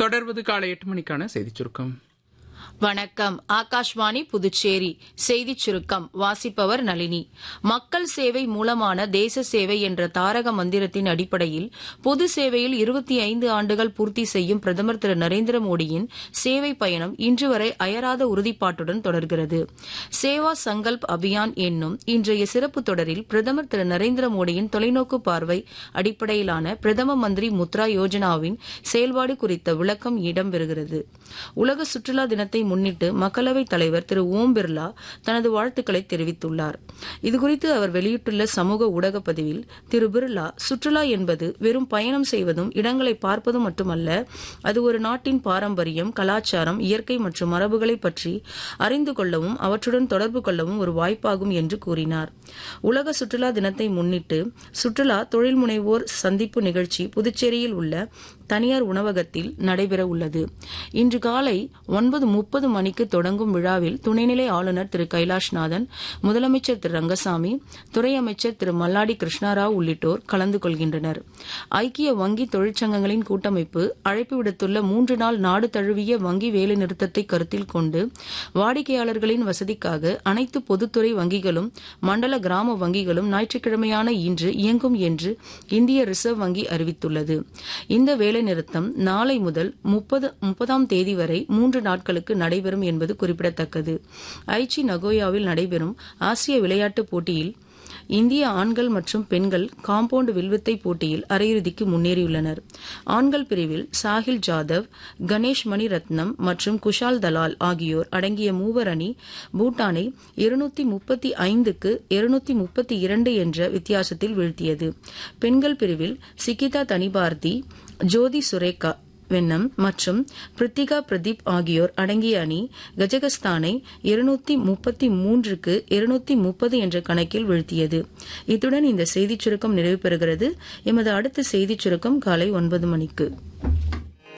தொடர்வது காலை எட்டு மணிக்கான செய்திச் சுருக்கம் வணக்கம் ஆகாஷ்வாணி புதுச்சேரி செய்திச் சுருக்கம் வாசிப்பவர் நளினி மக்கள் சேவை மூலமான தேச சேவை என்ற தாரக மந்திரத்தின் அடிப்படையில் பொது சேவையில் இருபத்தி ஐந்து ஆண்டுகள் பூர்த்தி செய்யும் பிரதமர் திரு நரேந்திர மோடியின் சேவை பயணம் இன்று வரை அயராத உறுதிப்பாட்டுடன் தொடர்கிறது சேவா சங்கல்ப் அபியான் என்னும் இன்றைய சிறப்பு தொடரில் பிரதமர் திரு நரேந்திர மோடியின் தொலைநோக்கு பார்வை அடிப்படையிலான பிரதம மந்திரி முத்ரா யோஜனாவின் செயல்பாடு குறித்த விளக்கம் இடம்பெறுகிறது உலக சுற்றுலா தினத்தை முன்னிட்டு மக்களவைத் தலைவர் திரு ஓம் பிர்லா தனது வாழ்த்துக்களை தெரிவித்துள்ளார் இதுகுறித்து அவர் வெளியிட்டுள்ள சமூக ஊடக பதிவில் திரு பிர்லா சுற்றுலா என்பது வெறும் பயணம் செய்வதும் இடங்களை பார்ப்பதும் மட்டுமல்ல அது ஒரு நாட்டின் பாரம்பரியம் கலாச்சாரம் இயற்கை மற்றும் மரபுகளை பற்றி அறிந்து கொள்ளவும் அவற்றுடன் தொடர்பு கொள்ளவும் ஒரு வாய்ப்பாகும் என்று கூறினார் உலக சுற்றுலா தினத்தை முன்னிட்டு சுற்றுலா தொழில் முனைவோர் சந்திப்பு நிகழ்ச்சி புதுச்சேரியில் உள்ள தனியார் உணவகத்தில் நடைபெற உள்ளது இன்று காலை ஒன்பது முப்பது மணிக்கு தொடங்கும் விழாவில் துணைநிலை ஆளுநர் திரு கைலாஷ்நாதன் முதலமைச்சர் திரு ரங்கசாமி துறை அமைச்சர் திரு மல்லாடி கிருஷ்ணாராவ் உள்ளிட்டோர் கலந்து கொள்கின்றனர் ஐக்கிய வங்கி தொழிற்சங்கங்களின் கூட்டமைப்பு அழைப்பு விடுத்துள்ள மூன்று நாள் நாடு தழுவிய வங்கி வேலைநிறுத்தத்தை கருத்தில் கொண்டு வாடிக்கையாளர்களின் வசதிக்காக அனைத்து பொதுத்துறை வங்கிகளும் மண்டல கிராம வங்கிகளும் ஞாயிற்றுக்கிழமையான இன்று இயங்கும் என்று இந்திய ரிசர்வ் வங்கி அறிவித்துள்ளது இந்த வேலைநிறுத்தம் நாளை முதல் முப்பது முப்பதாம் தேதி வரை மூன்று நாட்களுக்கு நடைபெறும் என்பது குறிப்பிடத்தக்கது ஐச்சி நகோயாவில் நடைபெறும் ஆசிய விளையாட்டுப் போட்டியில் இந்திய ஆண்கள் மற்றும் பெண்கள் காம்பவுண்ட் வில்வித்தை போட்டியில் அரையிறுதிக்கு முன்னேறியுள்ளனர் ஆண்கள் பிரிவில் சாஹில் ஜாதவ் கணேஷ் மணிரத்னம் மற்றும் குஷால் தலால் ஆகியோர் அடங்கிய மூவர் அணி பூட்டானை இருநூத்தி முப்பத்தி ஐந்துக்கு இருநூத்தி முப்பத்தி இரண்டு என்ற வித்தியாசத்தில் வீழ்த்தியது பெண்கள் பிரிவில் சிகிதா தனிபார்த்தி ஜோதி சுரேகா வெண்ணம் மற்றும் பிரித்திகா பிரதீப் ஆகியோர் அடங்கிய அணி கஜகஸ்தானை இருநூத்தி முப்பத்தி மூன்றுக்கு இருநூத்தி முப்பது என்ற கணக்கில் வீழ்த்தியது இத்துடன் இந்த செய்திச் சுருக்கம் நிறைவு பெறுகிறது எமது அடுத்த செய்திச் சுருக்கம் காலை ஒன்பது மணிக்கு